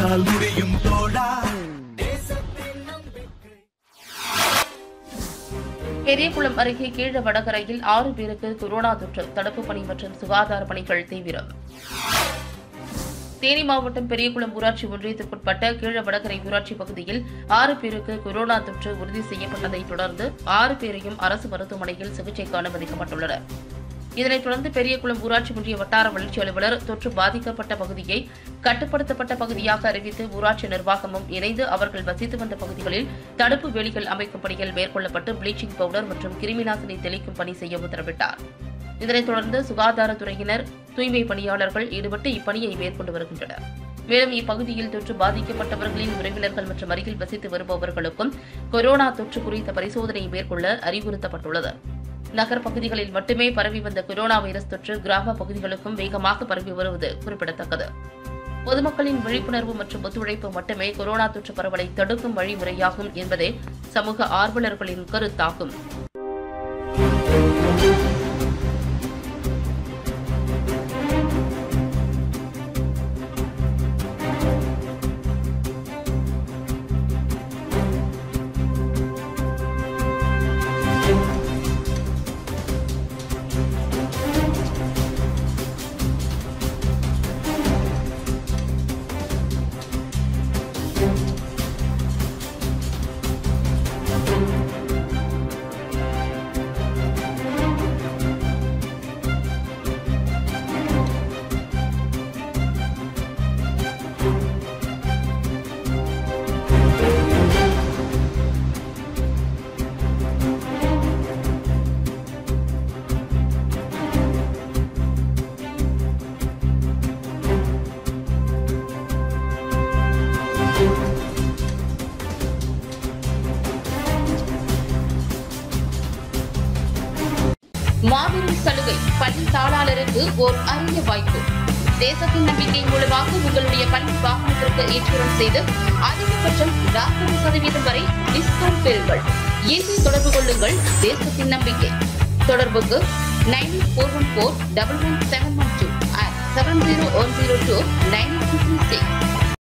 உன்னால் முடியும் தோழா பெரியகுளம் அருகே கீழ வடகரையில் ஆறு பேருக்கு கொரோனா தொற்று தடுப்பு பணி மற்றும் சுகாதார பணிகள் தீவிரம் தேனி மாவட்டம் பெரியகுளம் ஊராட்சி ஒன்றியத்திற்குட்பட்ட கீழ வடகரை ஊராட்சி பகுதியில் ஆறு பேருக்கு கொரோனா தொற்று உறுதி செய்யப்பட்டதைத் தொடர்ந்து ஆறு பேரையும் அரசு மருத்துவமனையில் சிகிச்சைக்கு அனுமதிக்கப்பட்டுள்ளனர் இதனைத் தொடர்ந்து பெரியகுளம் ஊராட்சி ஒன்றிய வட்டார வளர்ச்சி அலுவலர் தொற்று பாதிக்கப்பட்ட பகுதியை கட்டுப்படுத்தப்பட்ட பகுதியாக அறிவித்து ஊராட்சி நிர்வாகமும் இணைந்து அவர்கள் வசித்து வந்த பகுதிகளில் தடுப்பு வேலிகள் அமைக்கும் பணிகள் மேற்கொள்ளப்பட்டு ப்ளீச்சிங் பவுடர் மற்றும் கிருமிநாசினி தெளிக்கும் பணி செய்ய உத்தரவிட்டார் இதனைத் தொடர்ந்து சுகாதாரத்துறையினர் தூய்மை பணியாளர்கள் ஈடுபட்டு இப்பணியை மேற்கொண்டு வருகின்றனர் மேலும் இப்பகுதியில் தொற்று பாதிக்கப்பட்டவர்களின் உறவினர்கள் மற்றும் அருகில் வசித்து வருபவர்களுக்கும் கொரோனா தொற்று குறித்த பரிசோதனை மேற்கொள்ள அறிவுறுத்தப்பட்டுள்ளது நகர் பகுதிகளில் மட்டுமே பரவி வந்த கொரோனா வைரஸ் தொற்று கிராம பகுதிகளுக்கும் வேகமாக பரவி வருவது குறிப்பிடத்தக்கது பொதுமக்களின் விழிப்புணர்வு மற்றும் ஒத்துழைப்பு மட்டுமே கொரோனா தொற்று பரவலை தடுக்கும் வழிமுறையாகும் என்பதே சமூக ஆர்வலர்களின் கருத்தாகும் மாபெரும் சலுகை பள்ளி தாளாளருக்கு ஓர் அரிய வாய்ப்பு தேசத்தின் நம்பிக்கை மூலமாக உங்களுடைய பள்ளி வாகனத்திற்கு இன்சூரன்ஸ் செய்து அதிகபட்சம் நாற்பது சதவீதம் வரை டிஸ்கவுண்ட் பெறுங்கள் இன்று தொடர்பு கொள்ளுங்கள் தேசத்தின் நம்பிக்கை தொடர்புக்கு nine four one four double one seven one two seven zero one zero two nine two three six